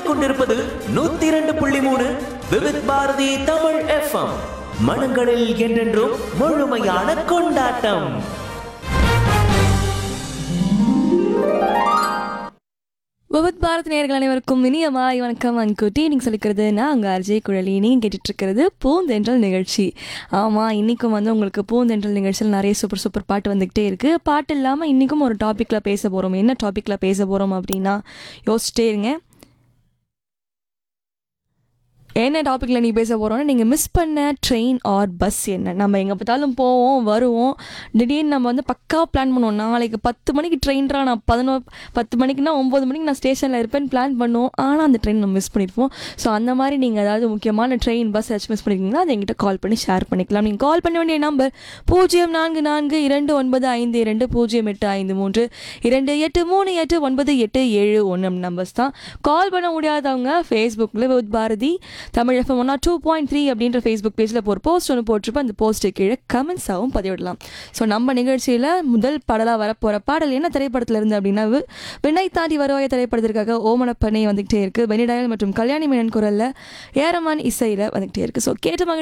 கேட்டுக்கொண்டிருப்பது நூத்தி இரண்டு புள்ளி மூணு விவித் பாரதி தமிழ் எஃப்எம் மனங்களில் என்றென்றும் முழுமையான கொண்டாட்டம் விபத் பாரத் நேயர்கள் அனைவருக்கும் இனிய மாலை வணக்கம் அன்குட்டி நீங்கள் சொல்லிக்கிறது நான் அங்கே அர்ஜய் குழலி நீங்கள் கேட்டுட்டு இருக்கிறது பூந்தென்றல் நிகழ்ச்சி ஆமாம் இன்றைக்கும் வந்து உங்களுக்கு பூந்தென்றல் நிகழ்ச்சியில் நிறைய சூப்பர் சூப்பர் பாட்டு வந்துக்கிட்டே இருக்குது பாட்டு இல்லாமல் இன்றைக்கும் ஒரு டாப்பிக்கில் பேச போகிறோம் என்ன டாப்பிக்கில் பேச போகிறோம் அப்படின்னா யோசிச்சிட்டே இருங்க என்ன டாப்பிக்கில் நீ பேச போகிறோன்னா நீங்கள் மிஸ் பண்ண ட்ரெயின் ஆர் பஸ் என்ன நம்ம எங்கே பார்த்தாலும் போவோம் வருவோம் திடீர்னு நம்ம வந்து பக்காவாக பிளான் பண்ணுவோம் நாளைக்கு பத்து மணிக்கு ட்ரெயின்ரா நான் பதினோ பத்து மணிக்குனா ஒம்பது மணிக்கு நான் ஸ்டேஷனில் இருப்பேன்னு பிளான் பண்ணுவோம் ஆனால் அந்த ட்ரெயின் நம்ம மிஸ் பண்ணியிருப்போம் ஸோ அந்த மாதிரி நீங்கள் ஏதாவது முக்கியமான ட்ரெயின் பஸ் ஏதாச்சும் மிஸ் பண்ணியிருக்கீங்கன்னா அதை எங்கிட்ட கால் பண்ணி ஷேர் பண்ணிக்கலாம் நீங்கள் கால் பண்ண வேண்டிய நம்பர் பூஜ்ஜியம் நான்கு நான்கு இரண்டு ஒன்பது ஐந்து இரண்டு பூஜ்ஜியம் எட்டு ஐந்து மூன்று இரண்டு எட்டு மூணு எட்டு ஒன்பது எட்டு ஏழு ஒன்று நம்பர்ஸ் தான் கால் பண்ண முடியாதவங்க ஃபேஸ்புக்கில் வித் பாரதி தமிழ் எஃப்எம் ஒன்னா டூ பாயிண்ட் த்ரீ அப்படின்ற ஃபேஸ்புக் பேஜில் இப்போ ஒரு போஸ்ட் ஒன்று போட்டிருப்போம் அந்த போஸ்ட்டு கீழே கமெண்ட்ஸாகவும் பதிவிடலாம் ஸோ நம்ம நிகழ்ச்சியில் முதல் பாடலாக வரப்போகிற பாடல் என்ன திரைப்படத்தில் இருந்து அப்படின்னா வி- விண்ணை தாண்டி வருவாய திரைப்படத்திற்காக ஓமனப்பனை வந்துகிட்டே இருக்குது பெனிடயல் மற்றும் கல்யாணி மேனன் குரலில் ஏரமான் இசையில் வந்துகிட்டே இருக்குது ஸோ கேட்ட மகன்